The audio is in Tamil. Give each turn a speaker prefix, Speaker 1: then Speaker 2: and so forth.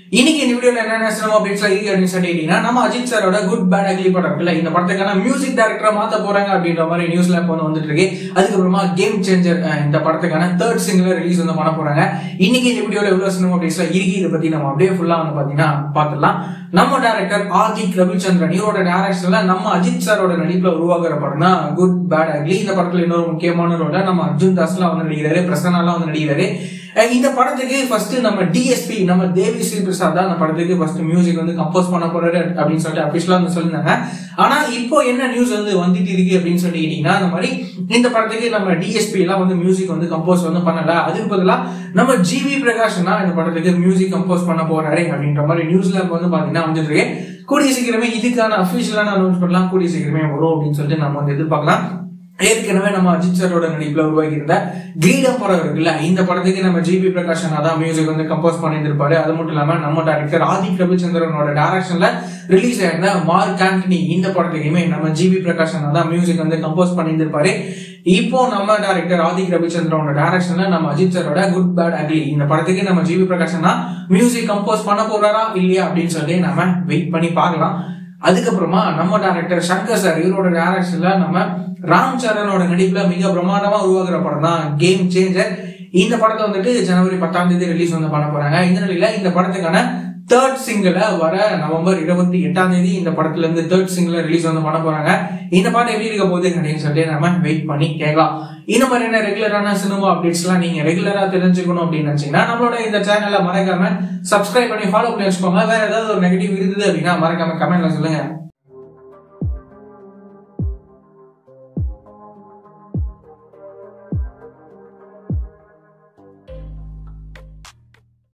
Speaker 1: இன்னைக்கு இந்த வீடியோல என்ன சினிமா அப்டேட்ஸ்ல இருக்கு அப்படின்னு சொல்லிட்டீங்கன்னா நம்ம அஜித் சாரோட குட் பேட் அக்லி படம் இருக்குல்ல இந்த படத்துக்கான மியூசிக் டைரக்டரா மாத்த போறாங்க அப்படின்ற மாதிரி நியூஸ்ல இப்போ வந்து வந்துட்டு இருக்கு அதுக்கப்புறமா கேம் சேஞ்சர் இந்த படத்துக்கான தேர்ட் சிங்கிள் ரிலீஸ் வந்து பண்ண போறாங்க இன்னைக்கு இந்த வீடியோல எவ்வளவு சினிமா அப்டேட்ஸ்ல இருக்கு இதை பத்தி நம்ம அப்படியே ஃபுல்லா வந்து பாத்தீங்கன்னா பாத்துடலாம் நம்ம டைரக்டர் ஆதிக் ரவிச்சந்திரன் இவரோட டைரக்ஷன்ல நம்ம அஜித் சாரோட நடிப்புல உருவாக்குற படம் தான் குட் பேட் அக்லி இந்த படத்துல இன்னொரு முக்கியமான ரோல நம்ம அர்ஜுன் தாஸ்லாம் வந்து நடிக்கிறாரு பிரசன்னாலாம் வந்து நடிக்கிறாரு அஹ் இந்த படத்துக்கு ஃபர்ஸ்ட் நம்ம டிஎஸ்பி நம்ம தேவி ஸ்ரீ பிரசாத் தான் அந்த படத்துக்கு ஃபர்ஸ்ட் மியூசிக் வந்து கம்போஸ் பண்ண போறாரு அப்படின்னு சொல்லிட்டு அபிஷியலா வந்து சொல்லியிருந்தாங்க ஆனா இப்போ என்ன நியூஸ் வந்து வந்துட்டு இருக்கு அப்படின்னு சொல்லிக்கிட்டீங்கன்னா அந்த மாதிரி இந்த படத்துக்கு நம்ம டிஎஸ்பி எல்லாம் வந்து மியூசிக் வந்து கம்போஸ் வந்து பண்ணல அதுக்கு பதிலா நம்ம ஜிவி பிரகாஷ் தான் இந்த படத்துக்கு மியூசிக் கம்போஸ் பண்ண போறாரு அப்படின்ற மாதிரி நியூஸ்ல வந்து பாத்தீங்கன்னா வந்துட்டு இருக்கு கூடிய சீக்கிரமே இதுக்கான அபிஷியலான அனௌன்ஸ் பண்ணலாம் கூடிய சீக்கிரமே வரும் அப்படின்னு சொல்லிட்டு நம்ம வந்து எதிர்பார்க்கலாம் ஏற்கனவே நம்ம அஜித் சாரோட நடிப்புல உருவாக்கி இருந்த கிரீடம் படம் இருக்குல்ல இந்த படத்துக்கு நம்ம ஜிபி பிரகாஷன் தான் மியூசிக் வந்து கம்போஸ் பண்ணியிருந்திருப்பாரு அது மட்டும் இல்லாம நம்ம டைரக்டர் ஆதிக் ரவிச்சந்திரனோட டைரக்ஷன்ல ரிலீஸ் ஆயிருந்த மார்க் ஆண்டனி இந்த படத்துக்குமே நம்ம ஜிபி பிரகாஷன் தான் மியூசிக் வந்து கம்போஸ் பண்ணியிருந்திருப்பாரு இப்போ நம்ம டைரக்டர் ஆதிக் ரவிச்சந்திரனோட டைரக்ஷன்ல நம்ம அஜித் சாரோட குட் பேட் அக்லி இந்த படத்துக்கு நம்ம ஜிபி பிரகாஷன் தான் மியூசிக் கம்போஸ் பண்ண போறாரா இல்லையா அப்படின்னு சொல்லி நம்ம வெயிட் பண்ணி பார்க்கலாம் அதுக்கப்புறமா நம்ம டைரக்டர் சங்கர் சார் இவரோட டைரக்ஷன்ல நம்ம ராம் சரணோட நடிப்புல மிக பிரமாண்டமா உருவாக்குற படம் தான் கேம் சேஞ்சர் இந்த படத்தை வந்துட்டு ஜனவரி பத்தாம் தேதி ரிலீஸ் வந்து பண்ண போறாங்க இந்த நிலையில இந்த படத்துக்கான தேர்ட் சிங்கிள வர நவம்பர் இருபத்தி எட்டாம் தேதி இந்த படத்துல இருந்து தேர்ட் சிங்கிள் ரிலீஸ் வந்து பண்ண போறாங்க இந்த பாட்டு எப்படி இருக்க போகுது அப்படின்னு சொல்லிட்டு நம்ம வெயிட் பண்ணி கேட்கலாம் இந்த மாதிரியான ரெகுலரான சினிமா அப்டேட்ஸ் எல்லாம் நீங்க ரெகுலரா தெரிஞ்சுக்கணும் அப்படின்னு நினைச்சீங்கன்னா நம்மளோட இந்த சேனலை மறக்காம சப்ஸ்கிரைப் பண்ணி ஃபாலோ பண்ணி வச்சுக்கோங்க வேற ஏதாவது ஒரு நெகட்டிவ் இருந்தது அப்படின்னா மறக்காம கமெண்ட்ல சொல்லுங்க